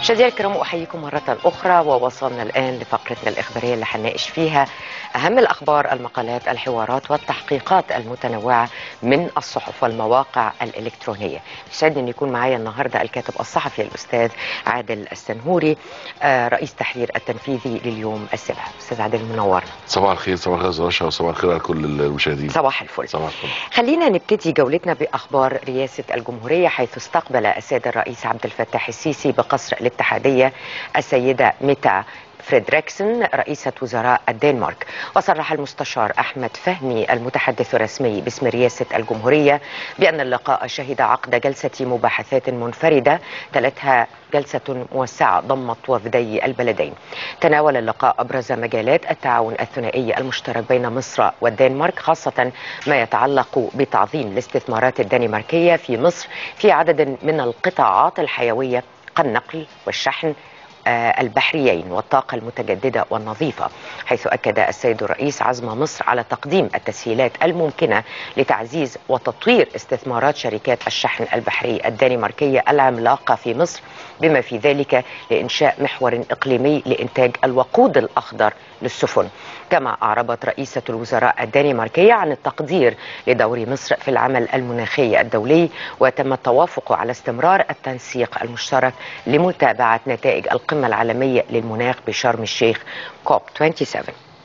مشاهدينا الكرام احييكم مره اخرى ووصلنا الان لفقرتنا الاخباريه اللي هنناقش فيها اهم الاخبار المقالات الحوارات والتحقيقات المتنوعه من الصحف والمواقع الالكترونيه يسعدني ان يكون معايا النهارده الكاتب الصحفي الاستاذ عادل السنهوري آه، رئيس تحرير التنفيذي لليوم السابع استاذ عادل منورنا صباح الخير صباح الخير رشا وصباح الخير على كل المشاهدين صباح الفل صباح الفل خلينا نبتدي جولتنا باخبار رئاسه الجمهوريه حيث استقبل السيد الرئيس عبد الفتاح السيسي بقصر الاتحاديه السيده ميتا فريدريكسون رئيسة وزراء الدنمارك وصرح المستشار أحمد فهمي المتحدث الرسمي باسم رئاسة الجمهورية بأن اللقاء شهد عقد جلسة مباحثات منفردة تلتها جلسة موسعة ضمت وفدي البلدين تناول اللقاء أبرز مجالات التعاون الثنائي المشترك بين مصر والدنمارك خاصة ما يتعلق بتعظيم الاستثمارات الدنماركية في مصر في عدد من القطاعات الحيوية كالنقل والشحن آه، البحريين والطاقة المتجددة والنظيفة حيث أكد السيد الرئيس عزم مصر على تقديم التسهيلات الممكنة لتعزيز وتطوير استثمارات شركات الشحن البحري الدنماركية العملاقة في مصر بما في ذلك لإنشاء محور إقليمي لإنتاج الوقود الأخضر للسفن كما أعربت رئيسة الوزراء الدنماركية عن التقدير لدور مصر في العمل المناخي الدولي وتم التوافق على استمرار التنسيق المشترك لمتابعة نتائج القمة العالمية للمناخ بشرم الشيخ كوب 27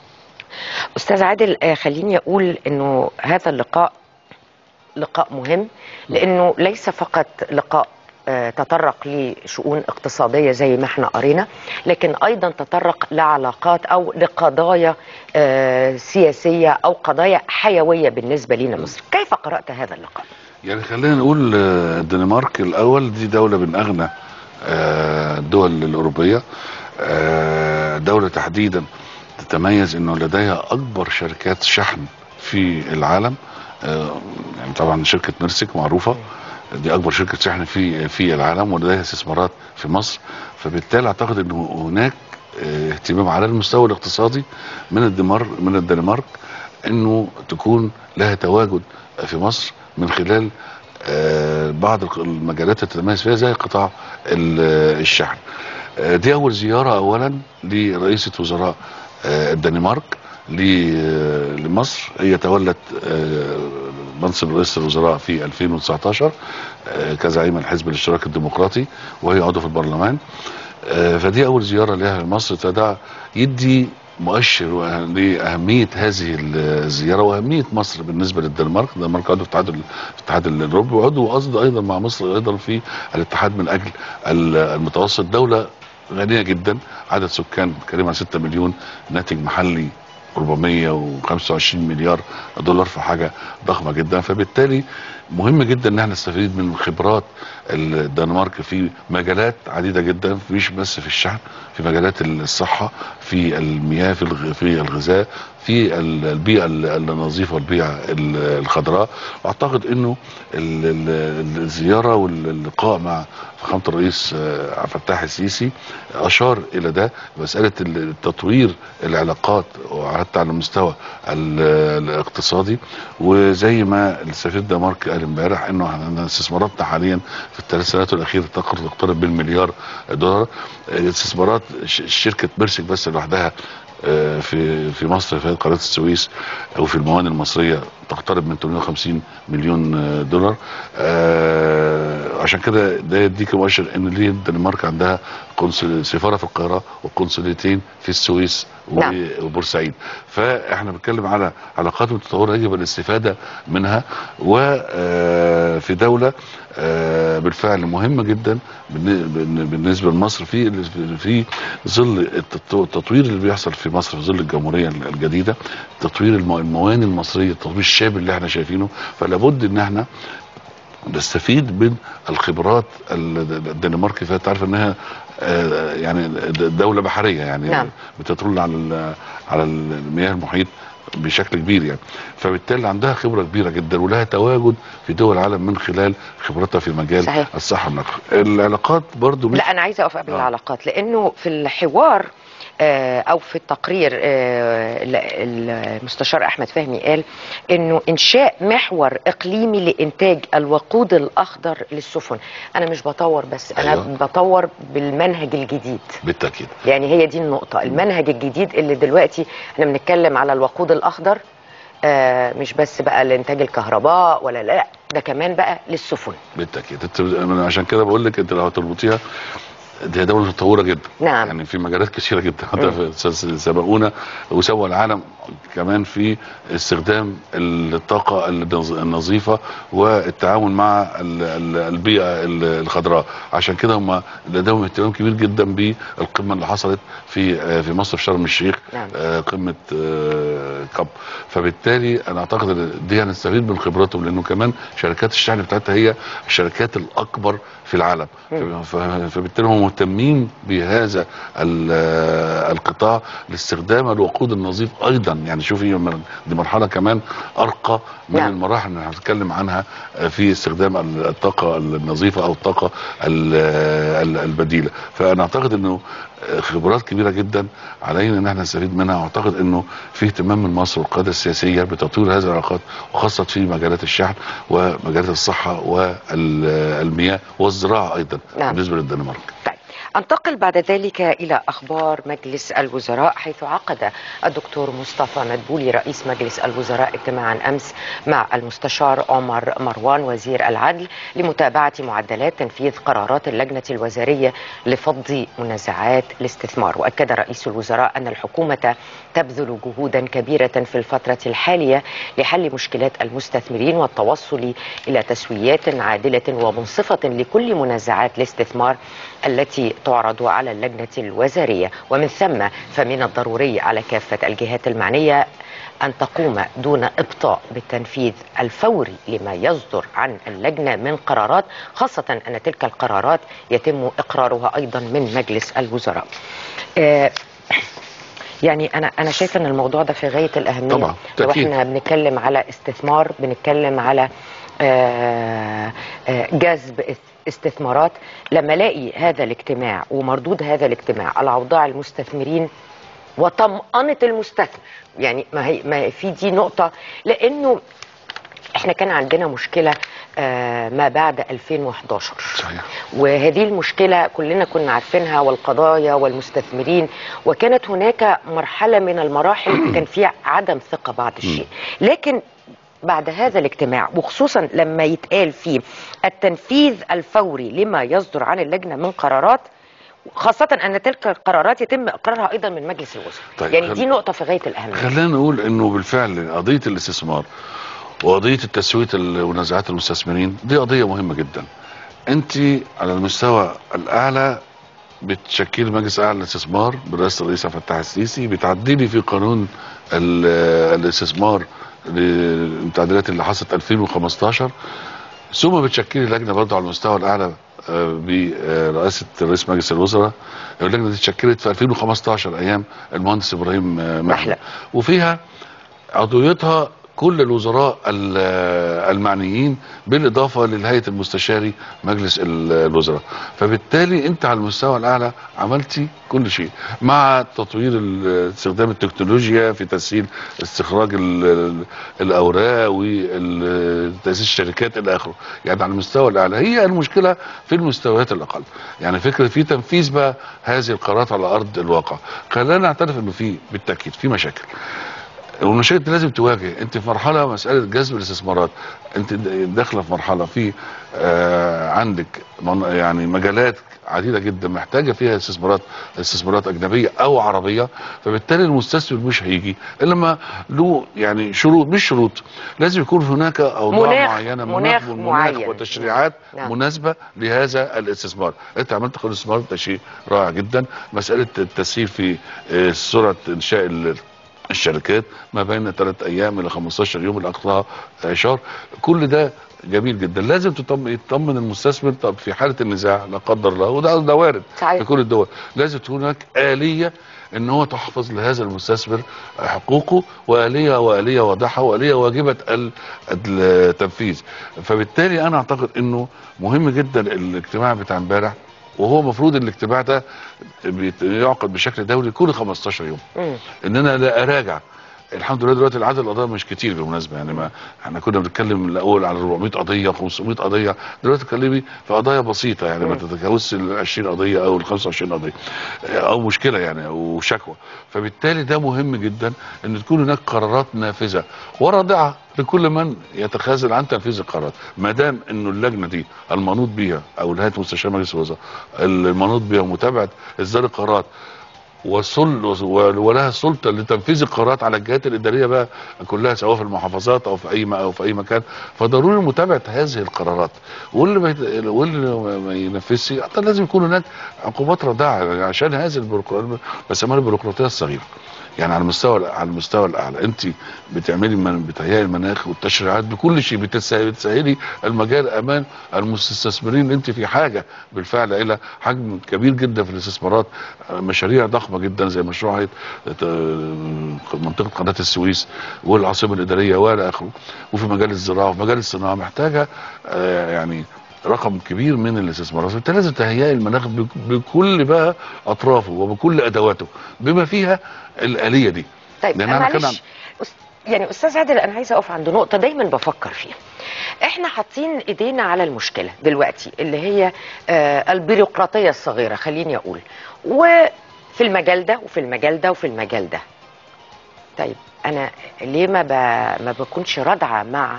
أستاذ عادل آه، خليني أقول أنه هذا اللقاء لقاء مهم لأنه ليس فقط لقاء آه، تطرق لشؤون اقتصادية زي ما احنا قرينا لكن أيضا تطرق لعلاقات أو لقضايا آه، سياسية أو قضايا حيوية بالنسبة لنا مصر كيف قرأت هذا اللقاء؟ يعني خلينا نقول آه، الدنمارك الاول دي دوله من اغنى آه، الدول الاوروبيه آه، دوله تحديدا تتميز انه لديها اكبر شركات شحن في العالم آه، يعني طبعا شركه ميرسك معروفه دي اكبر شركه شحن في في العالم ولديها استثمارات في مصر فبالتالي اعتقد انه هناك آه، اهتمام على المستوى الاقتصادي من الدنمارك من الدنمارك انه تكون لها تواجد في مصر من خلال آه، بعض المجالات اللي تتميز فيها زي قطاع ال- الشحن آه، دي اول زياره اولا لرئيسه وزراء آه، الدنمارك ل- لمصر هي تولت آه، منصب رئيس الوزراء في 2019 آه، كزعيم الحزب الاشتراكي الديمقراطي وهي عضو في البرلمان آه، فدي اول زياره لها لمصر فده يدي مؤشر وأه- لاهميه هذه الزياره واهميه مصر بالنسبه للدنمارك، الدنمارك عضو في الاتحاد ال- في الاتحاد الاوروبي وعضو قصد ايضا مع مصر ايضا في الاتحاد من اجل ال- المتوسط دوله غنيه جدا عدد سكان بتتكلم عن 6 مليون ناتج محلي 425 مليار دولار في حاجه ضخمه جدا فبالتالي مهم جدا ان احنا نستفيد من خبرات الدنمارك في مجالات عديده جدا مش بس في الشحن في مجالات الصحه في المياه في الغ- في الغذاء في ال- البيئه ال- النظيفه والبيئه ال- الخضراء واعتقد انه ال- ال- الزياره واللقاء مع فخامه الرئيس آه، عبد الفتاح السيسي اشار الى ده مساله ال- تطوير العلاقات وحتى على المستوى ال- الاقتصادي وزي ما السفير دنمارك قال امبارح انه احنا استثماراتنا حاليا في الثلاث سنوات الاخيره تقرب تقترب بالمليار دولار استثمارات ش- شركه ميرسك بس لوحدها آه، في في مصر في قناه السويس او في الموانئ المصريه تقترب من 850 مليون آه، دولار آه، عشان كده ده يديك مؤشر ان ليه الدنمارك عندها قنصل سفاره في القاهره وقنصلتين في السويس و- نعم. وبورسعيد فاحنا بنتكلم على علاقات متطوره يجب الاستفاده منها وفي دوله آه، بالفعل مهمه جدا بالن- بالن- بالنسبه لمصر في في ظل التط- التطوير اللي بيحصل في مصر في ظل الجمهوريه الجديده تطوير المو- الموانئ المصريه التطوير الشامل اللي احنا شايفينه فلا بد ان احنا نستفيد من الخبرات ال- الدنمارك فيها تعرف انها آه، يعني د- دوله بحريه يعني نعم. بتطل على ال- على المياه المحيط بشكل كبير يعني فبالتالي عندها خبره كبيره جدا ولها تواجد في دول العالم من خلال خبرتها في مجال صحيح. الصحه والنقل العلاقات برضو مش لا أنا عايزة أقف قبل آه. العلاقات لأنه في الحوار آه، او في التقرير آه، ال- المستشار احمد فهمي قال انه انشاء محور اقليمي لانتاج الوقود الاخضر للسفن انا مش بطور بس انا أيوة. بطور بالمنهج الجديد بالتاكيد يعني هي دي النقطة المنهج الجديد اللي دلوقتي احنا بنتكلم على الوقود الأخضر آه مش بس بقى لإنتاج الكهرباء ولا لا ده كمان بقى للسفن بالتاكيد انت أنا عشان كده بقول لك انت لو هتربطيها دي هي دوله متطوره جدا نعم. يعني في مجالات كثيره جدا حتى في س- سبقونا وسوى العالم كمان في استخدام الطاقه النظ- النظيفه والتعاون مع ال- ال- البيئه ال- الخضراء عشان كده هم لديهم اهتمام كبير جدا بالقمه اللي حصلت في آه، في مصر في شرم الشيخ نعم. آه، قمه آه، كاب فبالتالي انا اعتقد ان دي هنستفيد من خبراتهم لانه كمان شركات الشحن بتاعتها هي الشركات الاكبر في العالم ف- فبالتالي هم مهتمين بهذا ال- آه، القطاع لاستخدام الوقود النظيف ايضا يعني شوفي من- دي مرحله كمان ارقى من نعم. المراحل اللي هنتكلم عنها آه، في استخدام ال- الطاقه النظيفه او الطاقه ال- ال- البديله فانا اعتقد انه آه، خبرات كبيره جدا علينا ان احنا نستفيد منها واعتقد انه في اهتمام من مصر والقياده السياسيه بتطوير هذه العلاقات وخاصه في مجالات الشحن ومجالات الصحه والمياه والزراعه ايضا نعم. بالنسبه للدنمارك طيب انتقل بعد ذلك الى اخبار مجلس الوزراء حيث عقد الدكتور مصطفى مدبولي رئيس مجلس الوزراء اجتماعا امس مع المستشار عمر مروان وزير العدل لمتابعه معدلات تنفيذ قرارات اللجنه الوزاريه لفض منازعات الاستثمار واكد رئيس الوزراء ان الحكومه تبذل جهودا كبيره في الفتره الحاليه لحل مشكلات المستثمرين والتوصل الى تسويات عادله ومنصفه لكل منازعات الاستثمار التي تعرض على اللجنه الوزاريه ومن ثم فمن الضروري على كافه الجهات المعنيه أن تقوم دون إبطاء بالتنفيذ الفوري لما يصدر عن اللجنة من قرارات خاصة أن تلك القرارات يتم إقرارها أيضا من مجلس الوزراء آه، يعني انا انا شايفه ان الموضوع ده في غايه الاهميه طبعاً، لو تأكيد. احنا بنتكلم على استثمار بنتكلم على آه، آه، جذب است- استثمارات لما الاقي هذا الاجتماع ومردود هذا الاجتماع على اوضاع المستثمرين وطمأنة المستثمر يعني ما هي ما هي في دي نقطة لأنه احنا كان عندنا مشكلة آه، ما بعد 2011 صحيح. وهذه المشكلة كلنا كنا عارفينها والقضايا والمستثمرين وكانت هناك مرحلة من المراحل كان فيها عدم ثقة بعض الشيء لكن بعد هذا الاجتماع وخصوصا لما يتقال فيه التنفيذ الفوري لما يصدر عن اللجنة من قرارات خاصة أن تلك القرارات يتم إقرارها أيضا من مجلس الوزراء طيب، يعني خل- دي نقطة في غاية الأهمية خلينا نقول انه بالفعل قضيه الاستثمار وقضيه التسويه المنازعات المستثمرين دي قضيه مهمه جدا انت على المستوى الاعلى بتشكيل مجلس اعلى للاستثمار برئاسه الرئيس عبد الفتاح السيسي بتعدلي في قانون ال- الاستثمار للتعديلات اللي حصلت 2015 ثم بتشكيل لجنه برضه على المستوى الاعلى آه، برئاسه رئيس مجلس الوزراء اللجنه دي اتشكلت في 2015 ايام المهندس ابراهيم آه، محلى. محلى وفيها عضويتها كل الوزراء ال- المعنيين بالاضافه للهيئه المستشاري مجلس ال- الوزراء فبالتالي انت على المستوى الاعلى عملتي كل شيء مع تطوير ال- استخدام التكنولوجيا في تسهيل استخراج ال- ال- الاوراق وتاسيس الشركات الى اخره يعني على المستوى الاعلى هي المشكله في المستويات الاقل يعني فكره في تنفيذ بقى هذه القرارات على ارض الواقع خلينا نعترف انه في بالتاكيد في مشاكل والمشاكل دي لازم تواجه انت في مرحله مساله جذب الاستثمارات انت داخله في مرحله في آه عندك من- يعني مجالات عديده جدا محتاجه فيها استثمارات استثمارات اجنبيه او عربيه فبالتالي المستثمر مش هيجي الا لما له يعني شروط مش شروط لازم يكون هناك اوضاع مناخ- معينه مناخ معين. وتشريعات نعم. مناسبه لهذا الاستثمار انت عملت قانون الاستثمار ده شيء رائع جدا مساله التسهيل في آه، سرعه انشاء ال- الشركات ما بين 3 ايام الى 15 يوم الاقصى شهر كل ده جميل جدا لازم تطمن يطمن المستثمر طب في حاله النزاع لا قدر الله وده ده وارد صحيح. في كل الدول لازم تكون هناك اليه ان هو تحفظ لهذا المستثمر حقوقه واليه واليه واضحه واليه واجبه ال- التنفيذ فبالتالي انا اعتقد انه مهم جدا الاجتماع بتاع امبارح وهو المفروض الاجتماع ده بيت- يعقد بشكل دوري كل 15 يوم مم. ان انا لا اراجع الحمد لله دلوقتي العدد القضايا مش كتير بالمناسبه يعني ما احنا كنا بنتكلم الاول على 400 قضيه 500 قضيه دلوقتي تتكلمي في قضايا بسيطه يعني ما مم. تتجاوزش ال 20 قضيه او ال 25 قضيه او مشكله يعني او شكوى فبالتالي ده مهم جدا ان تكون هناك قرارات نافذه ورادعه لكل من يتخاذل عن تنفيذ القرارات ما دام انه اللجنه دي المنوط بيها او نهايه مستشار مجلس الوزراء المنوط بيها متابعه اصدار القرارات وسل ولها سلطه لتنفيذ القرارات على الجهات الاداريه بقى كلها سواء في المحافظات او في اي م- او في اي مكان فضروري متابعه هذه القرارات واللي ما يت- واللي ما ينفذش حتى لازم يكون هناك عقوبات رادعه يعني عشان هذه البيروقراطيه بسميها البيروقراطيه الصغيره يعني على المستوى على المستوى الاعلى انت بتعملي من بتهيئي المناخ والتشريعات بكل شيء بتسهلي بتسهلي المجال امام المستثمرين انت في حاجه بالفعل الى حجم كبير جدا في الاستثمارات آه، مشاريع ضخمه جدا زي مشروع هيئة، آه، منطقه قناه السويس والعاصمه الاداريه والى اخره وفي مجال الزراعه وفي مجال الصناعه محتاجه آه، يعني رقم كبير من الاستثمارات فبالتالي لازم تهيئي المناخ بك- بكل بقى اطرافه وبكل ادواته بما فيها الاليه دي طيب لأن أنا كان معلش أس- يعني استاذ عادل انا عايزه اقف عند نقطه دايما بفكر فيها احنا حاطين ايدينا على المشكله دلوقتي اللي هي آه البيروقراطيه الصغيره خليني اقول وفي المجال ده وفي المجال ده وفي المجال ده طيب انا ليه ما ب... ما بكونش رادعه مع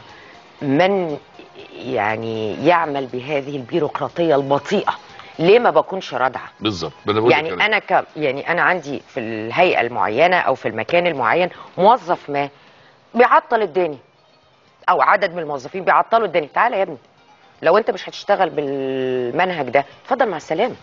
من يعني يعمل بهذه البيروقراطيه البطيئه ليه ما بكونش رادعه بالظبط ده أنا بقول لك يعني يعني. انا ك يعني انا عندي في الهيئه المعينه او في المكان المعين موظف ما بيعطل الدنيا او عدد من الموظفين بيعطلوا الدنيا تعالى يا ابني لو انت مش هتشتغل بالمنهج ده اتفضل مع السلامه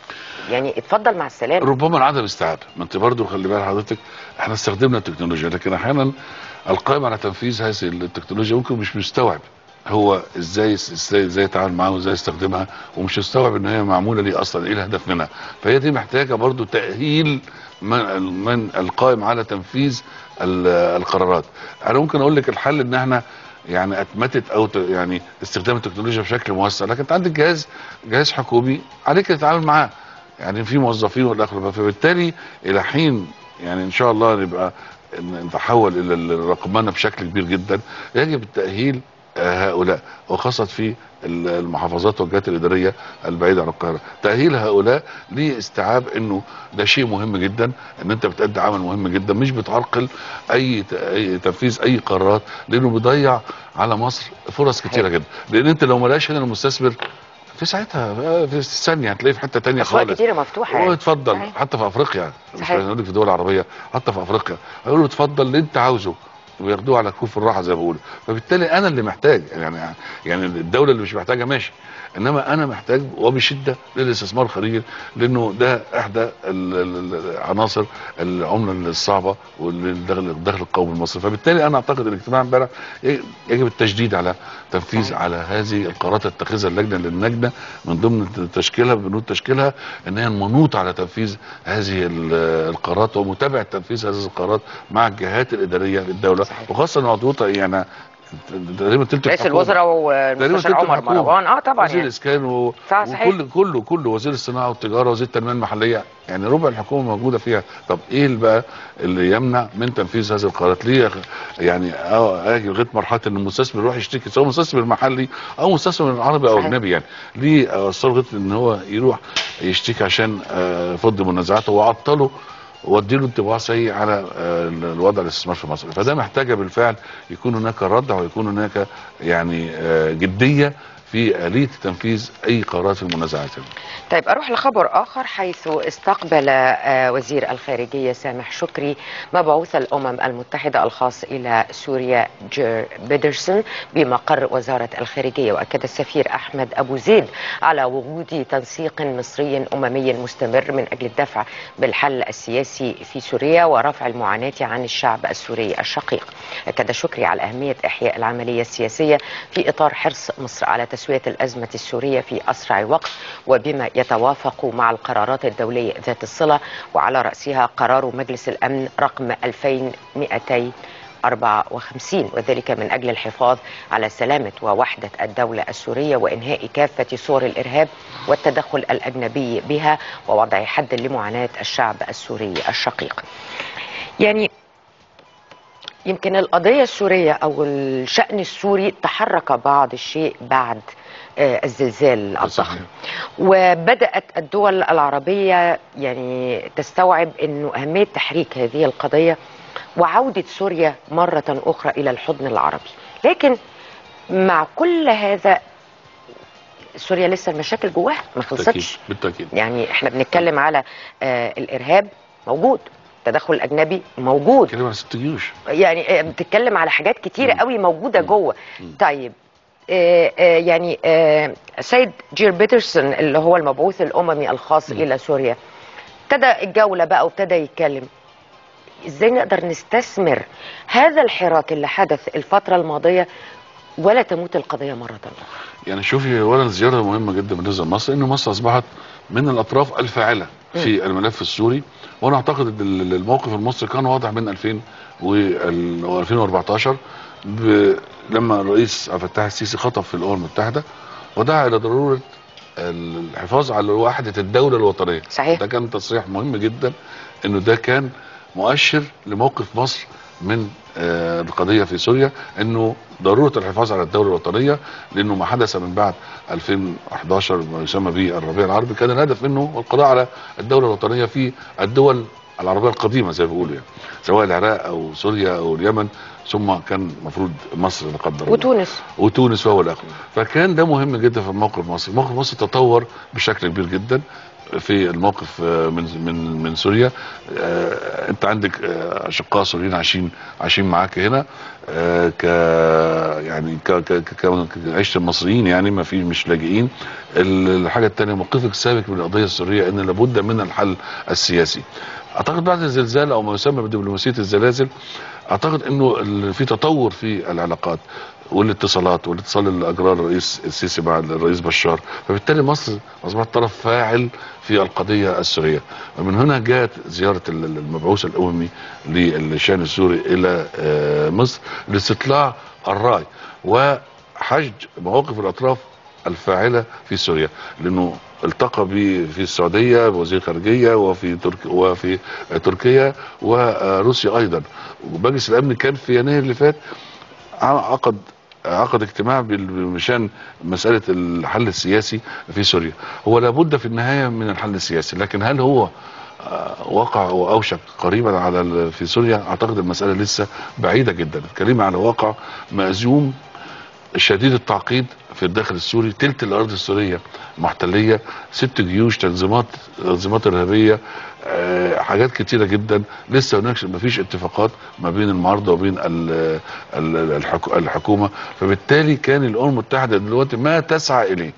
يعني اتفضل مع السلامه ربما عدم استيعاب ما انت برضو خلي بال حضرتك احنا استخدمنا التكنولوجيا لكن احيانا القائم على تنفيذ هذه التكنولوجيا ممكن مش مستوعب هو ازاي ازاي ازاي يتعامل معاها وازاي يستخدمها ومش مستوعب ان هي معموله ليه اصلا ايه الهدف منها فهي دي محتاجه برضو تاهيل من من القائم على تنفيذ ال- القرارات انا ممكن اقول لك الحل ان احنا يعني اتمتت او ت- يعني استخدام التكنولوجيا بشكل موسع لكن انت عندك جهاز جهاز حكومي عليك تتعامل معاه يعني في موظفين والى اخره فبالتالي الى حين يعني ان شاء الله نبقى ن- نتحول الى الرقمنه بشكل كبير جدا يجب التاهيل آه، هؤلاء وخاصه في ال- المحافظات والجهات الاداريه البعيده عن القاهره تاهيل هؤلاء لاستيعاب انه ده شيء مهم جدا ان انت بتأدي عمل مهم جدا مش بتعرقل اي ت- أي تنفيذ اي قرارات لانه بيضيع على مصر فرص كتيره جدا لان انت لو ما لقاش هنا المستثمر في ساعتها آه، في ثانيه هتلاقيه في حته تانية اسواق خالص كتيره مفتوحه هو يعني. اتفضل صحيح. حتى في افريقيا مش صحيح. عايز اقول لك في الدول العربيه حتى في افريقيا هيقولوا اتفضل اللي انت عاوزه وياخدوه على كفوف الراحه زي ما بيقولوا فبالتالي انا اللي محتاج يعني يعني الدوله اللي مش محتاجه ماشي انما انا محتاج وبشده للاستثمار الخارجي لانه ده احدى ال- ال- العناصر العمله الصعبه والدخل الدخل القومي المصري فبالتالي انا اعتقد الاجتماع امبارح يجب التشديد على تنفيذ صحيح. على هذه القرارات اللي تتخذها اللجنه للجنه من ضمن تشكيلها بنود تشكيلها ان هي منوط على تنفيذ هذه ال- القرارات ومتابعه تنفيذ هذه القرارات مع الجهات الاداريه للدوله صحيح. وخاصه ان عضوطه يعني تقريبا تلت رئيس الحكومة. الوزراء والمستشار تلت عمر الحكومة. مروان اه طبعا وزير يعني الاسكان و... صح، صحيح. وكل كله كله وزير الصناعه والتجاره وزير التنميه المحليه يعني ربع الحكومه موجوده فيها طب ايه اللي بقى اللي يمنع من تنفيذ هذه القرارات ليه يا أخي؟ يعني اه اجي لغايه مرحله ان المستثمر يروح يشتكي سواء مستثمر محلي او مستثمر عربي او صحيح. اجنبي يعني ليه اوصل لغايه ان هو يروح يشتكي عشان آه، يفض منازعاته وعطله واديله انطباع سيء على آه، الوضع الاستثمار في مصر فده محتاجه بالفعل يكون هناك ردع ويكون هناك يعني آه، جديه في آلية تنفيذ أي قرارات في المنازعات طيب اروح لخبر اخر حيث استقبل آه، وزير الخارجيه سامح شكري مبعوث الامم المتحده الخاص الى سوريا جير بيدرسون بمقر وزاره الخارجيه واكد السفير احمد ابو زيد على وجود تنسيق مصري اممي مستمر من اجل الدفع بالحل السياسي في سوريا ورفع المعاناه عن الشعب السوري الشقيق اكد شكري على اهميه احياء العمليه السياسيه في اطار حرص مصر على تسويه الازمه السوريه في اسرع وقت وبما يتوافق مع القرارات الدوليه ذات الصله وعلى راسها قرار مجلس الامن رقم 1954 وذلك من أجل الحفاظ على سلامة ووحدة الدولة السورية وإنهاء كافة صور الإرهاب والتدخل الأجنبي بها ووضع حد لمعاناة الشعب السوري الشقيق يعني يمكن القضية السورية أو الشأن السوري تحرك بعض الشيء بعد آه، الزلزال الضخم صحيح. وبدأت الدول العربية يعني تستوعب أنه أهمية تحريك هذه القضية وعودة سوريا مرة أخرى إلى الحضن العربي لكن مع كل هذا سوريا لسه المشاكل جواها ما بالتأكيد خلصتش بالتأكيد يعني احنا بنتكلم على آه الإرهاب موجود التدخل الأجنبي موجود كلمة على ست جيوش يعني آه، بتتكلم على حاجات كتيرة مم. قوي موجودة جوه مم. طيب آه، آه، يعني آه، سيد جير بيترسون اللي هو المبعوث الأممي الخاص مم. إلى سوريا ابتدى الجولة بقى وابتدى يتكلم ازاي نقدر نستثمر هذا الحراك اللي حدث الفترة الماضية ولا تموت القضية مرة أخرى يعني شوفي اولا الزياره مهمه جدا بالنسبه لمصر انه مصر اصبحت من الاطراف الفاعله في الملف السوري وانا اعتقد ان ال- الموقف المصري كان واضح من 2000 وال- و 2014 ب- لما الرئيس عبد الفتاح السيسي خطب في الامم المتحده ودعا الى ضروره الحفاظ على وحده الدوله الوطنيه صحيح. ده كان تصريح مهم جدا انه ده كان مؤشر لموقف مصر من آه، القضيه في سوريا انه ضروره الحفاظ على الدوله الوطنيه لانه ما حدث من بعد 2011 ما يسمى به الربيع العربي كان الهدف منه القضاء على الدوله الوطنيه في الدول العربيه القديمه زي ما بيقولوا يعني سواء العراق او سوريا او اليمن ثم كان المفروض مصر لا قدر الله وتونس وتونس وهو الاخر فكان ده مهم جدا في موقف مصر موقف مصر تطور بشكل كبير جدا في الموقف آه، من من من سوريا آه، انت عندك آه، اشقاء سوريين عايشين عايشين معاك هنا آه، ك يعني ك ك ك- كعيشه المصريين يعني ما في مش لاجئين ال- الحاجه الثانيه موقفك السابق من القضيه السوريه ان لابد من الحل السياسي اعتقد بعد الزلزال او ما يسمى بدبلوماسيه الزلازل اعتقد انه ال- في تطور في العلاقات والاتصالات والاتصال اللي اجراه الرئيس السيسي مع الرئيس بشار فبالتالي مصر اصبحت طرف فاعل في القضيه السوريه ومن هنا جاءت زياره ال- ال- المبعوث الاممي للشان السوري الى آه، مصر لاستطلاع الراي وحشد مواقف الاطراف الفاعله في سوريا لانه التقى به في السعوديه بوزير خارجيه وفي ترك وفي تركيا وروسيا ايضا ومجلس الامن كان في يناير اللي فات عقد عقد اجتماع بال- مشان مسألة الحل السياسي في سوريا هو لابد في النهاية من الحل السياسي لكن هل هو آه، وقع واوشك قريبا على ال- في سوريا اعتقد المسألة لسه بعيدة جدا الكلمة على واقع مأزوم شديد التعقيد في الداخل السوري تلت الارض السوريه محتليه ست جيوش تنظيمات تنظيمات ارهابيه آه، حاجات كتيره جدا لسه هناك ما فيش اتفاقات ما بين المعارضه وبين ال- ال- الحكو- الحكومه فبالتالي كان الامم المتحده دلوقتي ما تسعى اليه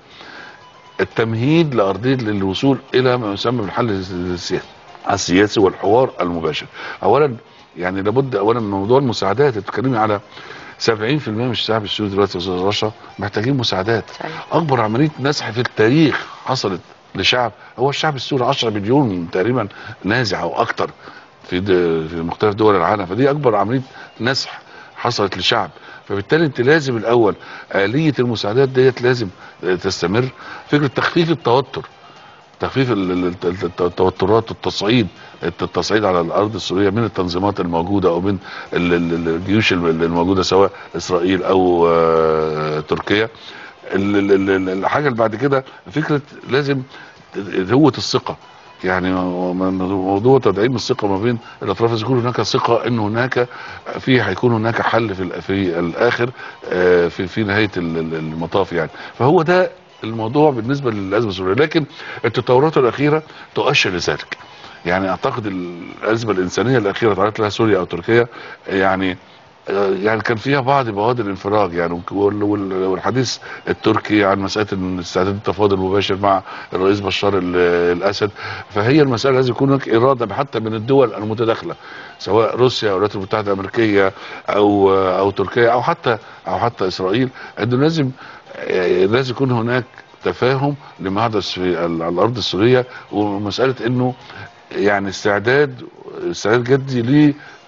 التمهيد لارضيه للوصول الى ما يسمى بالحل السياسي السياسي والحوار المباشر اولا يعني لابد اولا من موضوع المساعدات تتكلمي على 70% من الشعب السوري دلوقتي يا استاذ رشا محتاجين مساعدات صحيح. اكبر عمليه نزح في التاريخ حصلت لشعب هو الشعب السوري 10 مليون تقريبا نازح او اكتر في د- في مختلف دول العالم فدي اكبر عمليه نزح حصلت لشعب فبالتالي انت لازم الاول اليه المساعدات ديت لازم آه، تستمر فكره تخفيف التوتر تخفيف ال- ال- الت- التوترات والتصعيد التصعيد على الارض السوريه من التنظيمات الموجوده او من ال- ال- الجيوش الم- الموجوده سواء اسرائيل او آه، تركيا ال- ال- ال- الحاجه اللي بعد كده فكره لازم هوة الثقه يعني موضوع تدعيم الثقه ما بين الاطراف لازم يكون هناك ثقه ان هناك في هيكون هناك حل في الأ- في الاخر آه، في في نهايه ال- ال- المطاف يعني فهو ده الموضوع بالنسبه للازمه السوريه لكن التطورات الاخيره تؤشر لذلك يعني اعتقد الازمه الانسانيه الاخيره تعرضت لها سوريا او تركيا يعني آه، يعني كان فيها بعض بوادر الانفراج يعني وال- وال- والحديث التركي عن مساله إن استعداد التفاوض المباشر مع الرئيس بشار ال- الاسد فهي المساله لازم يكون هناك اراده حتى من الدول المتداخله سواء روسيا او الولايات المتحده الامريكيه او او تركيا او حتى او حتى اسرائيل انه لازم آه، لازم يكون هناك تفاهم لما حدث في ال- على الارض السوريه ومساله انه يعني استعداد استعداد جدي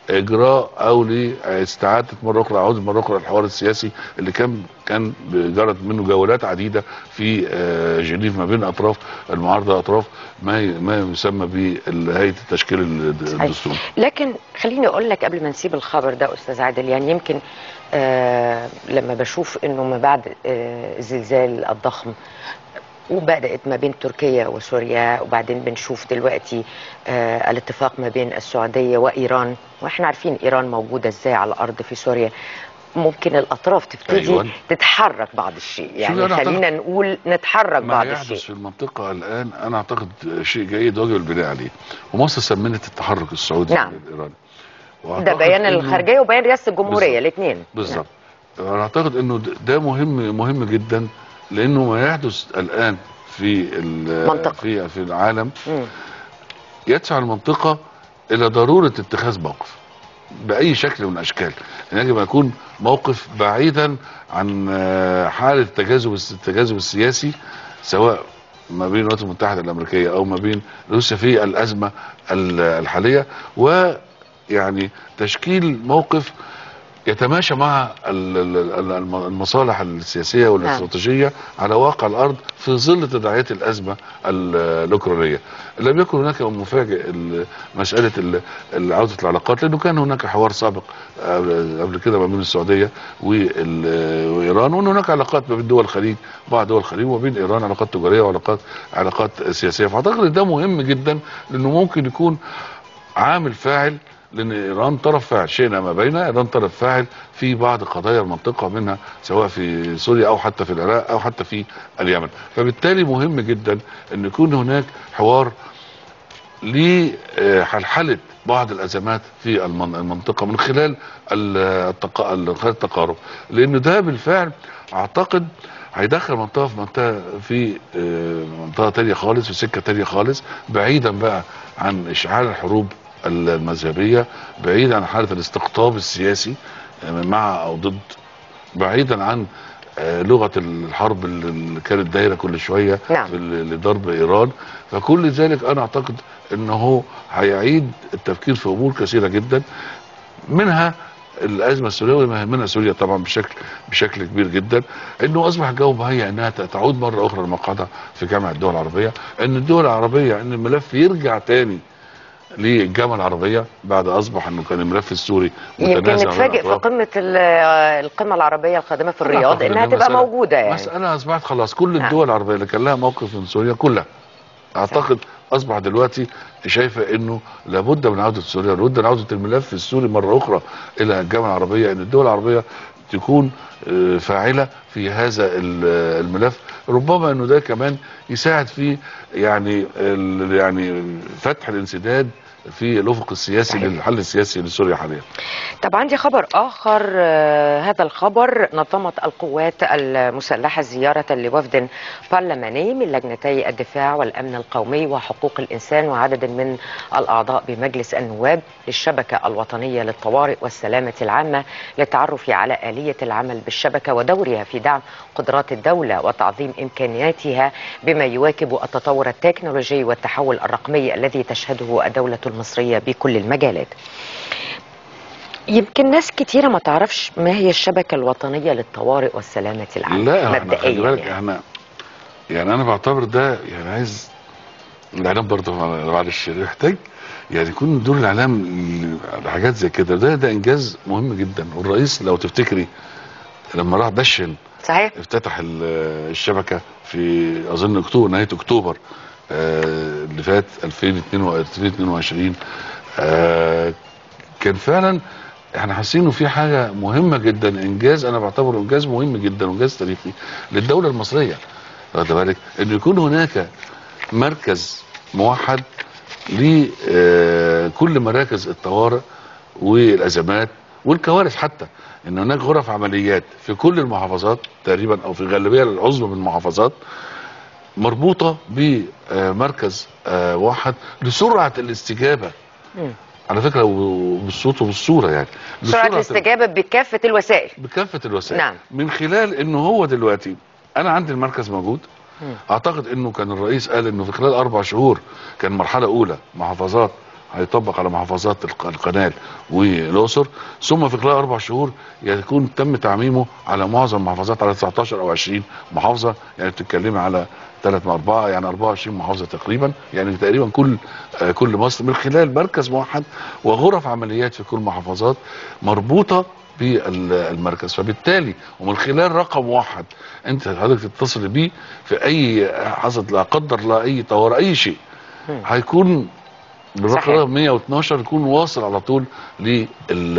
لاجراء او لاستعاده مره اخرى عوده مره اخرى الحوار السياسي اللي كان كان جرت منه جولات عديده في آه، جنيف ما بين اطراف المعارضه اطراف ما ي- ما يسمى بهيئه التشكيل الد- صحيح. الدستوري لكن خليني اقول لك قبل ما نسيب الخبر ده استاذ عادل يعني يمكن آه لما بشوف انه ما بعد آه الزلزال الضخم وبدات ما بين تركيا وسوريا وبعدين بنشوف دلوقتي آه الاتفاق ما بين السعوديه وايران واحنا عارفين ايران موجوده ازاي على الارض في سوريا ممكن الاطراف تبتدي أيوة. تتحرك بعض الشيء يعني أنا خلينا نقول نتحرك ما بعض يحدث الشيء في المنطقة الآن أنا أعتقد شيء جيد واجب البناء عليه ومصر سمنت التحرك السعودي نعم. الإيراني ده وأعتقد بيان إنه- الخارجيه وبيان رئاسه الجمهوريه بالظبط. الاثنين بالظبط انا اعتقد انه د- ده مهم مهم جدا لانه ما يحدث الان في ال- منطقة. في في العالم مم. يدفع المنطقه الى ضروره اتخاذ موقف باي شكل من الاشكال يجب ان يكون موقف بعيدا عن آه، حاله التجاذب الس- التجاذب السياسي سواء ما بين الولايات المتحده الامريكيه او ما بين روسيا في الازمه ال- الحاليه ويعني تشكيل موقف يتماشى مع ال- ال- ال- الم- المصالح السياسيه والاستراتيجيه على واقع الارض في ظل تداعيات الازمه ال- الاوكرانيه. لم يكن هناك مفاجئ ال- مساله ال- ال- عوده العلاقات لانه كان هناك حوار سابق قبل قبل كده ما بين السعوديه وال- وايران وان هناك علاقات ما بين دول الخليج بعض دول الخليج وما بين ايران علاقات تجاريه وعلاقات علاقات سياسيه فاعتقد ان ده مهم جدا لانه ممكن يكون عامل فاعل لان ايران طرف فاعل شئنا ما بين ايران طرف فاعل في بعض قضايا المنطقه منها سواء في سوريا او حتى في العراق او حتى في اليمن فبالتالي مهم جدا ان يكون هناك حوار لحلحله بعض الازمات في المن- المنطقه من خلال ال- التق- ال- خلال التقارب لان ده بالفعل اعتقد هيدخل منطقه في منطقه في آه، منطقه تانية خالص في سكه تانية خالص بعيدا بقى عن اشعال الحروب المذهبيه بعيدا عن حاله الاستقطاب السياسي آه، مع او ضد بعيدا عن آه، لغه الحرب اللي كانت دايره كل شويه نعم. في ال- لضرب ايران فكل ذلك انا اعتقد انه هيعيد التفكير في امور كثيره جدا منها الازمه السوريه وما يهمنا سوريا طبعا بشكل بشكل كبير جدا انه اصبح الجو مهيئ انها تعود مره اخرى لمقعدها في جامعه الدول العربيه ان الدول العربيه ان الملف يرجع تاني للجامعه العربيه بعد اصبح انه كان الملف السوري يمكن متنازع بين نتفاجئ في الأطراف. قمه ال- القمه العربيه القادمه في الرياض أعتقد انها إن تبقى مسألة- موجوده يعني مسألة أصبحت خلاص كل نعم. الدول العربية اللي كان لها موقف من سوريا كلها أعتقد أصبح دلوقتي شايفة إنه لابد من عودة سوريا لابد من عودة الملف السوري مرة أخرى إلى الجامعة العربية إن الدول العربية تكون آه، فاعلة في هذا ال- الملف ربما إنه ده كمان يساعد في يعني ال- يعني فتح الانسداد في الأفق السياسي صحيح. للحل السياسي لسوريا حاليا طب عندي خبر آخر آه، هذا الخبر نظمت القوات المسلحة زيارة لوفد برلماني من لجنتي الدفاع والأمن القومي وحقوق الإنسان وعدد من الأعضاء بمجلس النواب للشبكة الوطنية للطوارئ والسلامة العامة للتعرف على آلية العمل بالشبكة ودورها في دعم قدرات الدولة وتعظيم إمكانياتها بما يواكب التطور التكنولوجي والتحول الرقمي الذي تشهده الدولة المصرية بكل المجالات يمكن ناس كتيرة ما تعرفش ما هي الشبكة الوطنية للطوارئ والسلامة العامة لا احنا خلي مبدئيا بالك يعني. احنا يعني انا بعتبر ده يعني عايز الاعلام برضه معلش محتاج يعني يكون دور الاعلام لحاجات زي كده ده ده انجاز مهم جدا والرئيس لو تفتكري لما راح دشن صحيح افتتح ال- الشبكه في اظن اكتوبر نهايه اكتوبر آه، اللي فات 2022 آه، كان فعلا احنا حاسين انه في حاجه مهمه جدا انجاز انا بعتبره انجاز مهم جدا وانجاز تاريخي للدوله المصريه واخد بالك انه يكون هناك مركز موحد لكل مراكز الطوارئ والازمات والكوارث حتى ان هناك غرف عمليات في كل المحافظات تقريبا او في الغالبيه العظمى من المحافظات مربوطه بمركز آه، واحد لسرعه الاستجابه مم. على فكره وبالصوت وبالصوره يعني سرعة لسرعة الاستجابة بكافة الوسائل بكافه الوسائل نعم. من خلال انه هو دلوقتي انا عندي المركز موجود مم. اعتقد انه كان الرئيس قال انه في خلال اربع شهور كان مرحله اولى محافظات هيطبق على محافظات الق- القناه والاقصر ثم في خلال اربع شهور يكون تم تعميمه على معظم المحافظات على 19 او 20 محافظه يعني بتتكلمي على ثلاث مع اربعه يعني 24 محافظه تقريبا يعني تقريبا كل آه، كل مصر من خلال مركز موحد وغرف عمليات في كل محافظات مربوطه بالمركز فبالتالي ومن خلال رقم موحد انت حضرتك تتصل بيه في اي حصلت لا قدر الله اي طوارئ اي شيء مم. هيكون صحيح. بالرقم 112 يكون واصل على طول لل-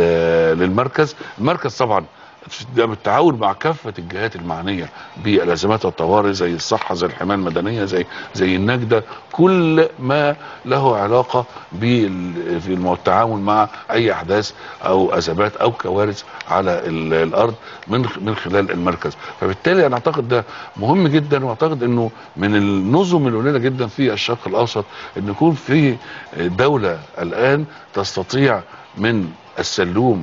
للمركز المركز طبعا ده بالتعاون مع كافه الجهات المعنيه بالازمات والطوارئ زي الصحه زي الحمايه المدنيه زي زي النجده كل ما له علاقه بال- في الم- التعامل مع اي احداث او ازمات او كوارث على ال- الارض من من خلال المركز فبالتالي انا اعتقد ده مهم جدا واعتقد انه من النظم القليله جدا في الشرق الاوسط ان يكون في دوله الان تستطيع من السلوم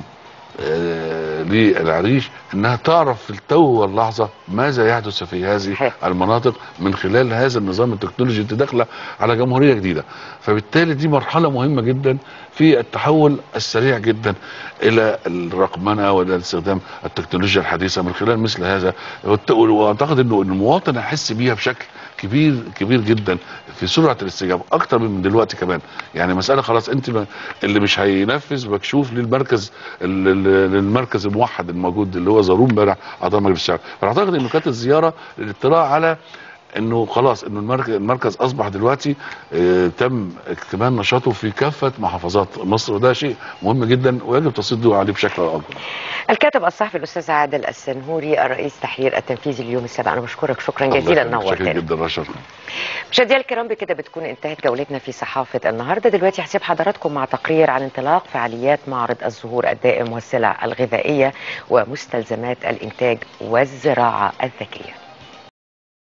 آه، للعريش انها تعرف في التو واللحظه ماذا يحدث في هذه صحيح. المناطق من خلال هذا النظام التكنولوجي اللي داخله على جمهوريه جديده فبالتالي دي مرحله مهمه جدا في التحول السريع جدا الى الرقمنه والى استخدام التكنولوجيا الحديثه من خلال مثل هذا والت- واعتقد انه إن المواطن هيحس بيها بشكل كبير كبير جدا في سرعه الاستجابه اكتر من دلوقتي كمان يعني مساله خلاص انت ما اللي مش هينفذ مكشوف للمركز ال- ال- للمركز الموحد الموجود اللي هو زاروه امبارح اعضاء مجلس الشعب فاعتقد انه كانت الزياره للاطلاع على انه خلاص انه المركز, المركز اصبح دلوقتي اه تم اكتمال نشاطه في كافه محافظات مصر وده شيء مهم جدا ويجب تسليط الضوء عليه بشكل اكبر الكاتب الصحفي الاستاذ عادل السنهوري الرئيس تحرير التنفيذي اليوم السابع انا بشكرك شكرا جزيلا الله يخليك. شكرا نورتنا جدا رشا مشاهدينا الكرام بكده بتكون انتهت جولتنا في صحافه النهارده دلوقتي هسيب حضراتكم مع تقرير عن انطلاق فعاليات معرض الزهور الدائم والسلع الغذائيه ومستلزمات الانتاج والزراعه الذكيه